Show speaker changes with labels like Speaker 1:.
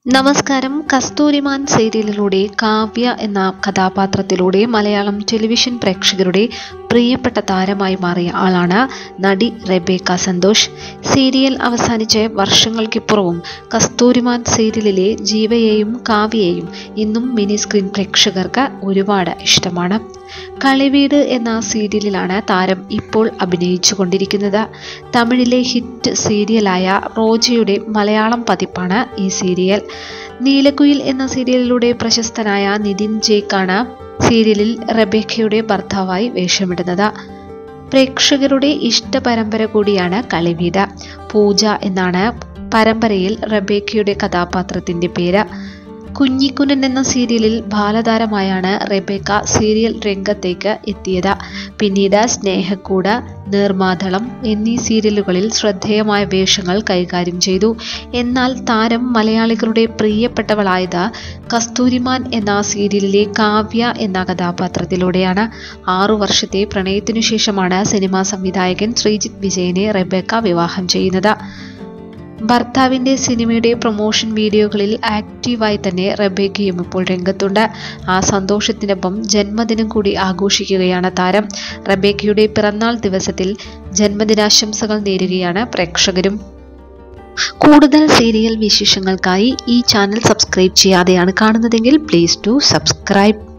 Speaker 1: നമസ്കാരം കസ്തൂരിമാൻ സീരിയലിലൂടെ കാവ്യ എന്ന കഥാപാത്രത്തിലൂടെ മലയാളം ടെലിവിഷൻ പ്രേക്ഷകരുടെ പ്രിയപ്പെട്ട താരമായി മാറിയ ആളാണ് നടി റെബേക്ക സന്തോഷ് സീരിയൽ അവസാനിച്ച് വർഷങ്ങൾക്കിപ്പുറവും കസ്തൂരിമാൻ സീരിയലിലെ ജീവയെയും കാവ്യയെയും ഇന്നും മിനി സ്ക്രീൻ പ്രേക്ഷകർക്ക് ഒരുപാട് ഇഷ്ടമാണ് കളിവീട് എന്ന സീരിയലിലാണ് താരം ഇപ്പോൾ അഭിനയിച്ചു കൊണ്ടിരിക്കുന്നത് തമിഴിലെ ഹിറ്റ് സീരിയലായ റോജയുടെ മലയാളം പതിപ്പാണ് ഈ സീരിയൽ നീലക്കുയിൽ എന്ന സീരിയലിലൂടെ പ്രശസ്തനായ നിതിൻ ജേക്കാണ് സീരിയലിൽ റബേക്കയുടെ ഭർത്താവായി വേഷമിടുന്നത് പ്രേക്ഷകരുടെ ഇഷ്ട പരമ്പര കൂടിയാണ് കളിവീട് പൂജ എന്നാണ് പരമ്പരയിൽ റബേക്കയുടെ കഥാപാത്രത്തിന്റെ പേര് കുഞ്ഞിക്കുനൻ എന്ന സീരിയലിൽ ബാലതാരമായാണ് റെബേക്ക സീരിയൽ രംഗത്തേക്ക് എത്തിയത് പിന്നീട് സ്നേഹക്കൂട് നീർമാതളം എന്നീ സീരിയലുകളിൽ ശ്രദ്ധേയമായ വേഷങ്ങൾ കൈകാര്യം ചെയ്തു എന്നാൽ താരം മലയാളികളുടെ പ്രിയപ്പെട്ടവളായത് കസ്തൂരിമാൻ എന്ന സീരിയലിലെ കാവ്യ എന്ന കഥാപാത്രത്തിലൂടെയാണ് ആറു വർഷത്തെ പ്രണയത്തിനു ശേഷമാണ് സിനിമാ സംവിധായകൻ ശ്രീജിത്ത് വിജയനെ റെബേക്ക വിവാഹം ചെയ്യുന്നത് ഭർത്താവിന്റെ സിനിമയുടെ പ്രൊമോഷൻ വീഡിയോകളിൽ ആക്റ്റീവായി തന്നെ റബേക്കയും ഇപ്പോൾ രംഗത്തുണ്ട് ആ സന്തോഷത്തിനൊപ്പം ജന്മദിനം കൂടി ആഘോഷിക്കുകയാണ് താരം റബേക്കയുടെ പിറന്നാൾ ദിവസത്തിൽ ജന്മദിനാശംസകൾ നേരുകയാണ് പ്രേക്ഷകരും കൂടുതൽ സീരിയൽ വിശേഷങ്ങൾക്കായി ഈ ചാനൽ സബ്സ്ക്രൈബ് ചെയ്യാതെയാണ് കാണുന്നതെങ്കിൽ പ്ലീസ് ടു സബ്സ്ക്രൈബ്